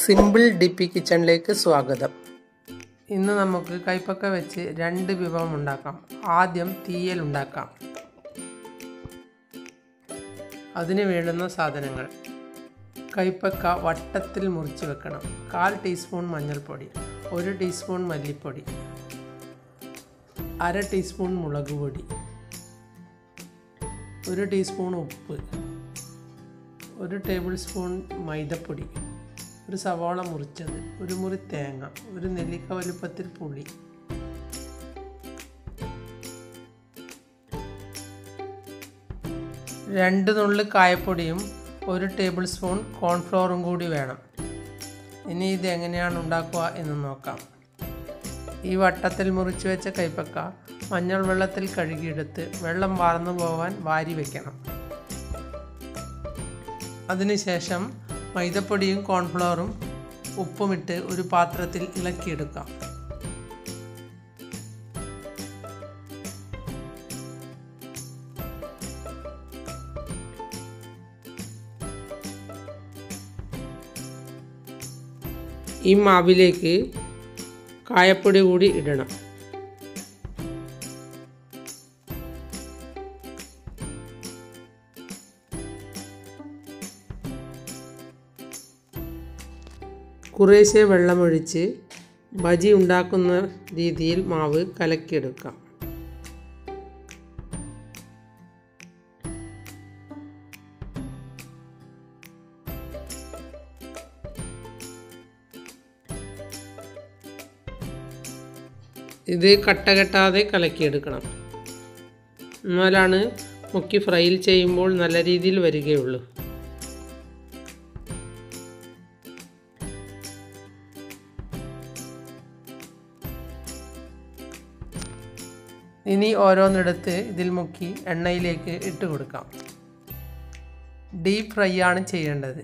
simple D P കിച്ചണിലേക്ക് സ്വാഗതം ഇന്ന് നമുക്ക് കൈപ്പക്ക വെച്ച് രണ്ട് വിഭവം ഉണ്ടാക്കാം ആദ്യം തീയൽ ഉണ്ടാക്കാം അതിന് വേണ്ടുന്ന സാധനങ്ങൾ കൈപ്പക്ക വട്ടത്തിൽ മുറിച്ച് വെക്കണം കാൽ ടീസ്പൂൺ മഞ്ഞൾപ്പൊടി ഒരു ടീസ്പൂൺ മല്ലിപ്പൊടി അര ടീസ്പൂൺ മുളക് പൊടി ഒരു ടീസ്പൂൺ ഉപ്പ് ഒരു ടേബിൾ സ്പൂൺ മൈദപ്പൊടി ഒരു സവാള മുറിച്ചത് ഒരു മുറി തേങ്ങ ഒരു നെല്ലിക്ക വലുപ്പത്തിൽ പുളി രണ്ട് നുള്ളി കായപ്പൊടിയും ഒരു ടേബിൾ സ്പൂൺ കോൺഫ്ലോറും കൂടി വേണം ഇനി ഇത് എങ്ങനെയാണ് ഉണ്ടാക്കുക എന്ന് നോക്കാം ഈ വട്ടത്തിൽ മുറിച്ച് വെച്ച കൈപ്പക്ക മഞ്ഞൾ വെള്ളത്തിൽ കഴുകിയെടുത്ത് വെള്ളം വാർന്നു പോകാൻ വാരി വെക്കണം അതിനുശേഷം മൈദപ്പൊടിയും കോൺഫ്ലവറും ഉപ്പുമിട്ട് ഒരു പാത്രത്തിൽ ഇളക്കിയെടുക്കാം ഈ മാവിലേക്ക് കായപ്പൊടി കൂടി ഇടണം കുറേശ്ശെ വെള്ളമൊഴിച്ച് ബജി ഉണ്ടാക്കുന്ന രീതിയിൽ മാവ് കലക്കിയെടുക്കാം ഇത് കട്ട കെട്ടാതെ കലക്കിയെടുക്കണം എന്നാലാണ് മുക്കി ഫ്രൈയിൽ ചെയ്യുമ്പോൾ നല്ല രീതിയിൽ വരികയുള്ളൂ ഇനി ഓരോന്നെടുത്ത് ഇതിൽ മുക്കി എണ്ണയിലേക്ക് ഇട്ട് കൊടുക്കാം ഡീപ്പ് ഫ്രൈ ആണ് ചെയ്യേണ്ടത്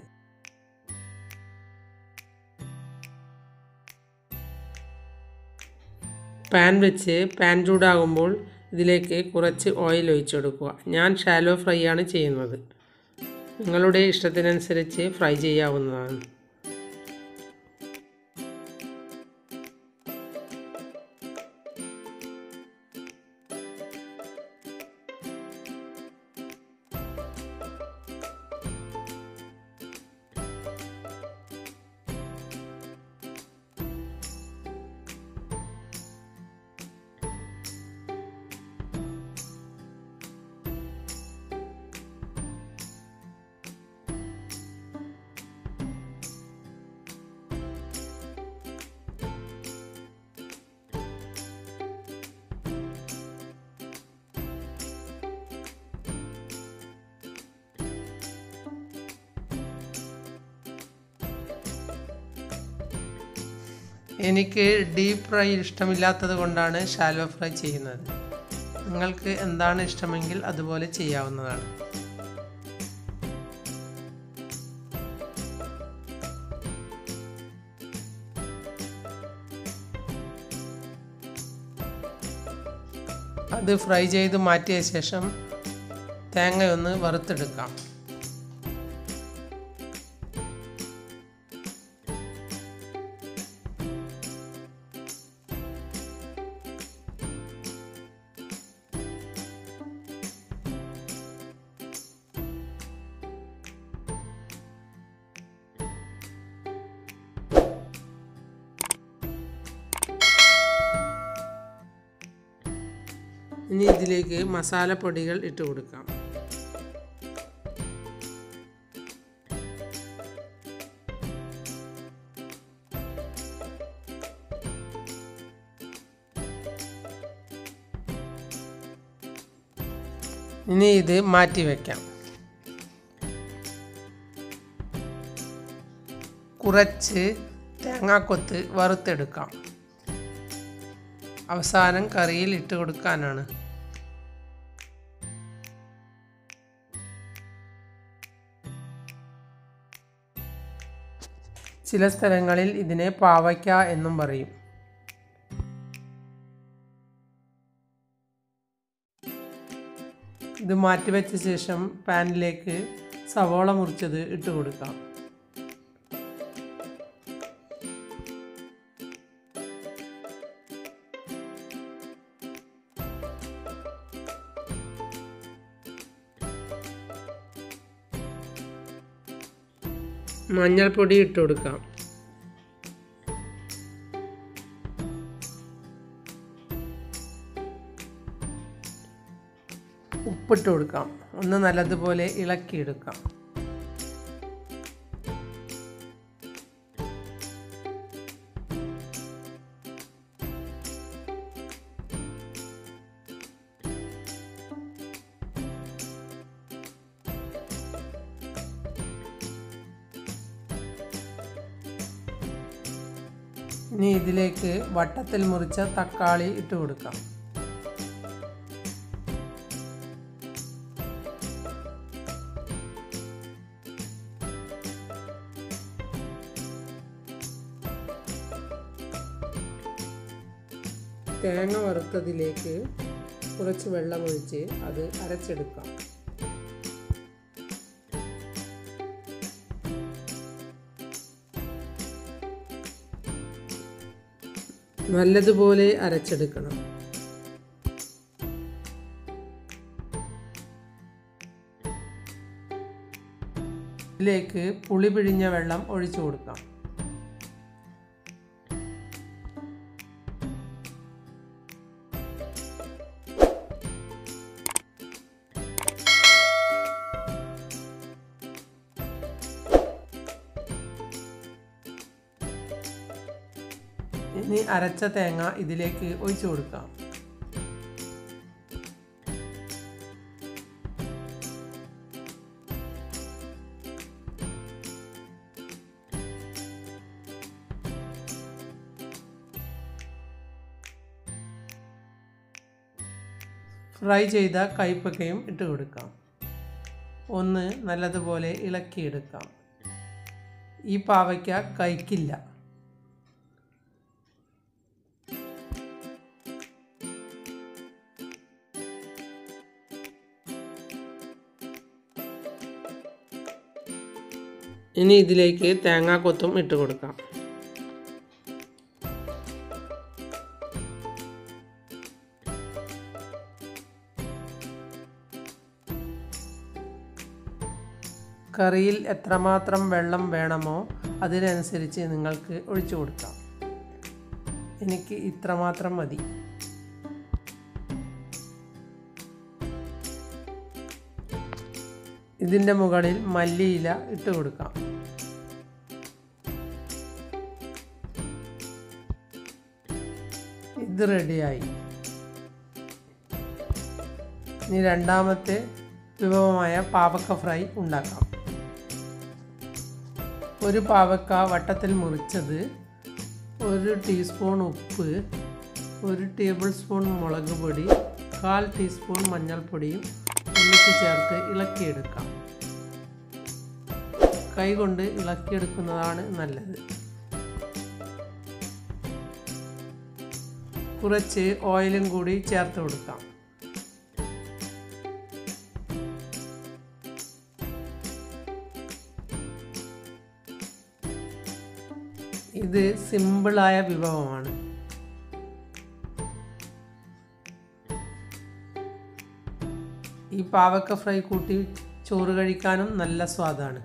പാൻ വെച്ച് പാൻ ചൂടാകുമ്പോൾ ഇതിലേക്ക് കുറച്ച് ഓയിൽ ഒഴിച്ചു കൊടുക്കുക ഞാൻ ഷാലോ ഫ്രൈ ആണ് ചെയ്യുന്നത് നിങ്ങളുടെ ഇഷ്ടത്തിനനുസരിച്ച് ഫ്രൈ ചെയ്യാവുന്നതാണ് എനിക്ക് ഡീപ്പ് ഫ്രൈ ഇഷ്ടമില്ലാത്തത് കൊണ്ടാണ് ഷാലോ ഫ്രൈ ചെയ്യുന്നത് നിങ്ങൾക്ക് എന്താണ് ഇഷ്ടമെങ്കിൽ അതുപോലെ ചെയ്യാവുന്നതാണ് അത് ഫ്രൈ ചെയ്ത് മാറ്റിയ ശേഷം തേങ്ങയൊന്ന് വറുത്തെടുക്കാം ഇനി ഇതിലേക്ക് മസാലപ്പൊടികൾ ഇട്ട് കൊടുക്കാം ഇനി ഇത് മാറ്റി വയ്ക്കാം കുറച്ച് തേങ്ങാക്കൊത്ത് വറുത്തെടുക്കാം അവസാനം കറിയിൽ ഇട്ട് കൊടുക്കാനാണ് ചില സ്ഥലങ്ങളിൽ ഇതിനെ പാവയ്ക്ക എന്നും പറയും ഇത് മാറ്റിവെച്ച ശേഷം പാനിലേക്ക് സവോള മുറിച്ചത് ഇട്ട് കൊടുക്കാം മഞ്ഞൾപ്പൊടി ഇട്ട് കൊടുക്കാം ഉപ്പിട്ട് കൊടുക്കാം ഒന്ന് നല്ലതുപോലെ ഇളക്കിയെടുക്കാം ഇനി ഇതിലേക്ക് വട്ടത്തിൽ മുറിച്ച തക്കാളി ഇട്ട് കൊടുക്കാം തേങ്ങ വറുത്തതിലേക്ക് കുറച്ച് വെള്ളമൊഴിച്ച് അത് അരച്ചെടുക്കാം നല്ലതുപോലെ അരച്ചെടുക്കണം ഇതിലേക്ക് പുളി പിഴിഞ്ഞ വെള്ളം ഒഴിച്ചു കൊടുക്കാം ഇനി അരച്ച തേങ്ങ ഇതിലേക്ക് ഒഴിച്ചു കൊടുക്കാം ഫ്രൈ ചെയ്ത കൈപ്പക്കയും ഇട്ട് കൊടുക്കാം ഒന്ന് നല്ലതുപോലെ ഇളക്കിയെടുക്കാം ഈ പാവയ്ക്ക കഴിക്കില്ല ഇനി ഇതിലേക്ക് തേങ്ങാക്കൊത്തും ഇട്ട് കൊടുക്കാം കറിയിൽ എത്രമാത്രം വെള്ളം വേണമോ അതിനനുസരിച്ച് നിങ്ങൾക്ക് ഒഴിച്ചു കൊടുക്കാം എനിക്ക് ഇത്രമാത്രം മതി ഇതിൻ്റെ മുകളിൽ മല്ലിയില ഇട്ട് കൊടുക്കാം ഇത് റെഡിയായി ഇനി രണ്ടാമത്തെ വിഭവമായ പാവക്ക ഫ്രൈ ഉണ്ടാക്കാം ഒരു പാവക്ക വട്ടത്തിൽ മുറിച്ചത് ഒരു ടീസ്പൂൺ ഉപ്പ് ഒരു ടേബിൾ സ്പൂൺ മുളക് പൊടി കാൽ ടീസ്പൂൺ മഞ്ഞൾപ്പൊടിയും ഒന്നിച്ച് ചേർത്ത് ഇളക്കിയെടുക്കാം കൈകൊണ്ട് ഇളക്കിയെടുക്കുന്നതാണ് നല്ലത് കുറച്ച് ഓയിലും കൂടി ചേർത്ത് കൊടുക്കാം ഇത് സിമ്പിളായ വിഭവമാണ് ഈ പാവക്ക ഫ്രൈ കൂട്ടി ചോറ് കഴിക്കാനും നല്ല സ്വാദാണ്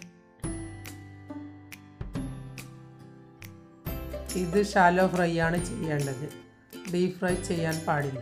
ഇത് ഷാലോ ഫ്രൈ ആണ് ചെയ്യേണ്ടത് ഡീപ് ഫ്രൈ ചെയ്യാൻ പാടില്ല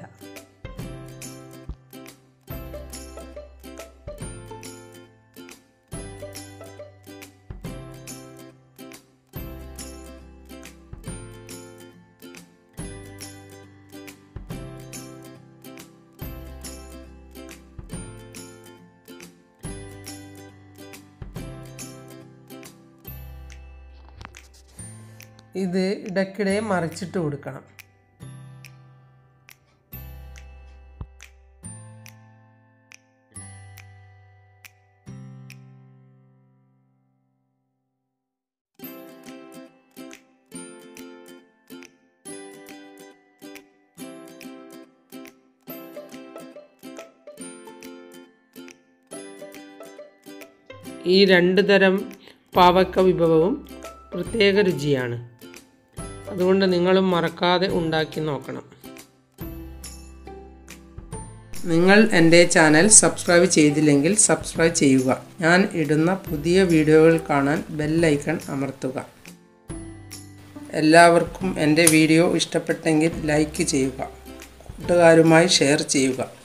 ഇത് ഇടയ്ക്കിടെ മറിച്ചിട്ട് കൊടുക്കണം ഈ രണ്ട് തരം പാവക്ക വിഭവവും പ്രത്യേക രുചിയാണ് അതുകൊണ്ട് നിങ്ങളും മറക്കാതെ ഉണ്ടാക്കി നോക്കണം നിങ്ങൾ എൻ്റെ ചാനൽ സബ്സ്ക്രൈബ് ചെയ്തില്ലെങ്കിൽ സബ്സ്ക്രൈബ് ചെയ്യുക ഞാൻ ഇടുന്ന പുതിയ വീഡിയോകൾ കാണാൻ ബെല്ലൈക്കൺ അമർത്തുക എല്ലാവർക്കും എൻ്റെ വീഡിയോ ഇഷ്ടപ്പെട്ടെങ്കിൽ ലൈക്ക് ചെയ്യുക കൂട്ടുകാരുമായി ഷെയർ ചെയ്യുക